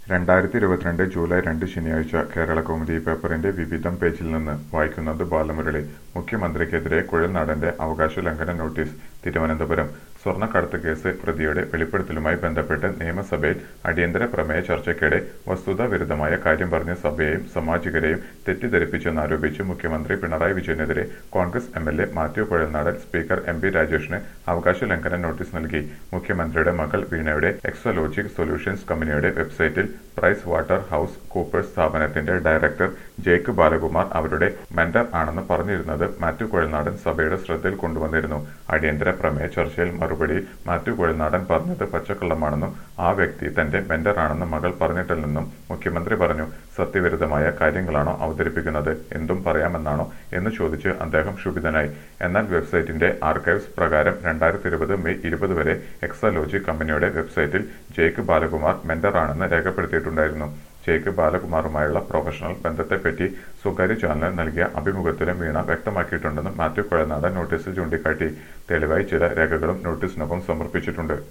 രണ്ടായിരത്തി ഇരുപത്തിരണ്ട് ജൂലൈ രണ്ട് ശനിയാഴ്ച കേരളകൗമുദി പേപ്പറിന്റെ വിവിധം പേജിൽ നിന്ന് വായിക്കുന്നത് ബാലമുരളി മുഖ്യമന്ത്രിക്കെതിരെ കുഴൽനാടന്റെ അവകാശ ലംഘന നോട്ടീസ് തിരുവനന്തപുരം സ്വർണ്ണക്കടത്ത് കേസ് പ്രതിയുടെ വെളിപ്പെടുത്തലുമായി ബന്ധപ്പെട്ട് നിയമസഭയിൽ അടിയന്തര പ്രമേയ ചർച്ചയ്ക്കിടെ വസ്തുതാ വിരുദ്ധമായ കാര്യം പറഞ്ഞ സഭയെയും സാമാജികരെയും തെറ്റിദ്ധരിപ്പിച്ചെന്നാരോപിച്ച് മുഖ്യമന്ത്രി പിണറായി വിജയനെതിരെ Congress M L A Mathew Kuzhalnadan speaker M P രാജേഷിന് അവകാശ ലംഘന നോട്ടീസ് നൽകി മുഖ്യമന്ത്രിയുടെ മകൾ വീണയുടെ എക്സലോജിക് സൊല്യൂഷൻസ് കമ്പനിയുടെ വെബ്സൈറ്റിൽ പ്രൈസ് വാട്ടർ ഹൌസ് കൂപ്പേഴ്സ് സ്ഥാപനത്തിന്റെ ഡയറക്ടർ ജേക്ക് ബാലകുമാർ അവരുടെ മെന്റർ ആണെന്ന് പറഞ്ഞിരുന്നത് മാത്യു കുഴൽനാടൻ സഭയുടെ ശ്രദ്ധയിൽ കൊണ്ടുവന്നിരുന്നു അടിയന്തര പ്രമേയ ചർച്ചയിൽ മറുപടിയിൽ മാത്യു കുഴൽനാടൻ പറഞ്ഞത് പച്ചക്കള്ളമാണെന്നും ആ വ്യക്തി തന്റെ മെന്റർ ആണെന്ന് മകൾ പറഞ്ഞിട്ടില്ലെന്നും മുഖ്യമന്ത്രി പറഞ്ഞു സത്യവിരുദ്ധമായ കാര്യങ്ങളാണോ അവതരിപ്പിക്കുന്നത് എന്തും പറയാമെന്നാണോ എന്ന് ചോദിച്ച് അദ്ദേഹം ക്ഷുഭിതനായി എന്നാൽ വെബ്സൈറ്റിന്റെ ആർക്കൈവ്സ് പ്രകാരം രണ്ടായിരത്തി ഇരുപത് മെയ് ഇരുപത് വരെ എക്സലോജി കമ്പനിയുടെ വെബ്സൈറ്റിൽ ജേക്ക് ബാലകുമാർ മെന്റർ ആണെന്ന് രേഖപ്പെടുത്തിയിട്ടുണ്ടായിരുന്നു ജേക്ക് ബാലകുമാറുമായുള്ള പ്രൊഫഷണൽ ബന്ധത്തെപ്പറ്റി സ്വകാര്യ ചാനലിന് നൽകിയ അഭിമുഖത്തിലും വീണ വ്യക്തമാക്കിയിട്ടുണ്ടെന്ന് മാത്യു കുഴനാടൻ നോട്ടീസിൽ ചൂണ്ടിക്കാട്ടി തെളിവായി ചില രേഖകളും നോട്ടീസിനൊപ്പം സമർപ്പിച്ചിട്ടുണ്ട്